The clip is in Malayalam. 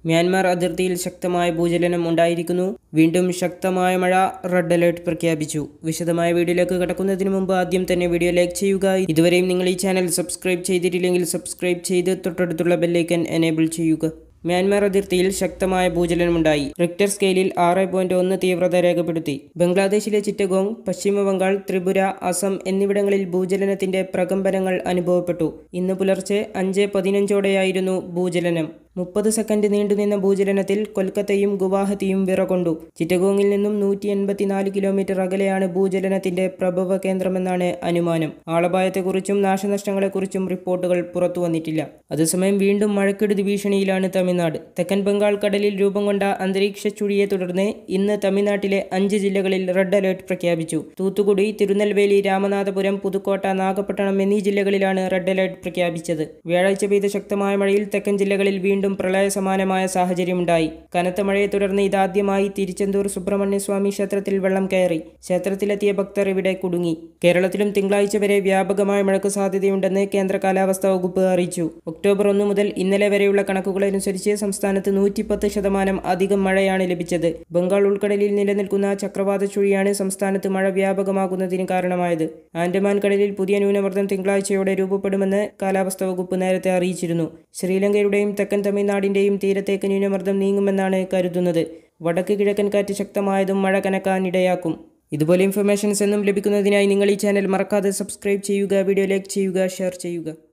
മ്യാൻമാർ അതിർത്തിയിൽ ശക്തമായ ഭൂചലനം ഉണ്ടായിരിക്കുന്നു വീണ്ടും ശക്തമായ മഴ റെഡ് അലേർട്ട് പ്രഖ്യാപിച്ചു വിശദമായ വീഡിയോയിലേക്ക് കടക്കുന്നതിന് മുമ്പ് ആദ്യം തന്നെ വീഡിയോ ലൈക്ക് ചെയ്യുക ഇതുവരെയും നിങ്ങൾ ഈ ചാനൽ സബ്സ്ക്രൈബ് ചെയ്തിട്ടില്ലെങ്കിൽ സബ്സ്ക്രൈബ് ചെയ്ത് തൊട്ടടുത്തുള്ള ബെല്ലൈക്കൻ എനേബിൾ ചെയ്യുക മ്യാൻമാർ അതിർത്തിയിൽ ശക്തമായ ഭൂചലനമുണ്ടായി റിക്ടർ സ്കെയിലിൽ ആറ് പോയിന്റ് ഒന്ന് തീവ്രത രേഖപ്പെടുത്തി ബംഗ്ലാദേശിലെ ചിറ്റഗോങ് പശ്ചിമ ബംഗാൾ ത്രിപുര അസം എന്നിവിടങ്ങളിൽ ഭൂചലനത്തിന്റെ പ്രകമ്പനങ്ങൾ അനുഭവപ്പെട്ടു ഇന്ന് പുലർച്ചെ അഞ്ച് പതിനഞ്ചോടെയായിരുന്നു ഭൂചലനം മുപ്പത് സെക്കൻഡ് നീണ്ടുനിന്ന ഭൂചലനത്തിൽ കൊൽക്കത്തയും ഗുവാഹത്തിയും വിറകൊണ്ടു ചിറ്റഗോങ്ങിൽ നിന്നും നൂറ്റി എൺപത്തിനാല് കിലോമീറ്റർ അകലെയാണ് ഭൂചലനത്തിന്റെ പ്രഭവ കേന്ദ്രമെന്നാണ് അനുമാനം ആളപായത്തെക്കുറിച്ചും നാശനഷ്ടങ്ങളെക്കുറിച്ചും റിപ്പോർട്ടുകൾ പുറത്തു വന്നിട്ടില്ല അതേസമയം വീണ്ടും മഴക്കെടുതി ഭീഷണിയിലാണ് തമിഴ്നാട് തെക്കൻ ബംഗാൾ കടലിൽ രൂപം കൊണ്ട അന്തരീക്ഷ ചുഴിയെ തുടർന്ന് ഇന്ന് തമിഴ്നാട്ടിലെ അഞ്ച് ജില്ലകളിൽ റെഡ് അലേർട്ട് പ്രഖ്യാപിച്ചു തൂത്തുക്കുടി തിരുനെൽവേലി രാമനാഥപുരം പുതുക്കോട്ട നാഗപട്ടണം എന്നീ ജില്ലകളിലാണ് റെഡ് അലേർട്ട് പ്രഖ്യാപിച്ചത് വ്യാഴാഴ്ച പെയ്ത ശക്തമായ മഴയിൽ തെക്കൻ ജില്ലകളിൽ വീണ്ടും പ്രളയ സമാനമായ സാഹചര്യമുണ്ടായി കനത്ത മഴയെ തുടർന്ന് ഇതാദ്യമായി തിരുച്ചെന്തൂർ സുബ്രഹ്മണ്യസ്വാമി ക്ഷേത്രത്തിൽ വെള്ളം കയറി ക്ഷേത്രത്തിലെത്തിയ ഭക്തർ ഇവിടെ കുടുങ്ങി കേരളത്തിലും തിങ്കളാഴ്ച വരെ വ്യാപകമായ മഴയ്ക്ക് സാധ്യതയുണ്ടെന്ന് കേന്ദ്ര കാലാവസ്ഥാ വകുപ്പ് അറിയിച്ചു ഒക്ടോബർ ഒന്ന് മുതൽ ഇന്നലെ വരെയുള്ള കണക്കുകളനുസരിച്ച് സംസ്ഥാനത്ത് നൂറ്റിപ്പത്ത് ശതമാനം അധികം മഴയാണ് ലഭിച്ചത് ബംഗാൾ ഉൾക്കടലിൽ നിലനിൽക്കുന്ന ചക്രവാത ചുഴിയാണ് സംസ്ഥാനത്ത് മഴ വ്യാപകമാകുന്നതിന് കാരണമായത് ആൻഡമാൻ കടലിൽ പുതിയ ന്യൂനമർദ്ദം തിങ്കളാഴ്ചയോടെ രൂപപ്പെടുമെന്ന് കാലാവസ്ഥാ വകുപ്പ് നേരത്തെ അറിയിച്ചിരുന്നു ശ്രീലങ്കയുടെയും തെക്കൻ തമിഴ്നാടിന്റെയും തീരത്തേക്ക് ന്യൂനമർദ്ദം നീങ്ങുമെന്നാണ് കരുതുന്നത് വടക്ക് കിഴക്കൻ കാറ്റ് ശക്തമായതും മഴ കനക്കാൻ ഇടയാക്കും ഇതുപോലെ ഇൻഫർമേഷൻസ് എന്നും ലഭിക്കുന്നതിനായി നിങ്ങൾ ഈ ചാനൽ മറക്കാതെ സബ്സ്ക്രൈബ് ചെയ്യുക വീഡിയോ ലൈക്ക് ചെയ്യുക ഷെയർ ചെയ്യുക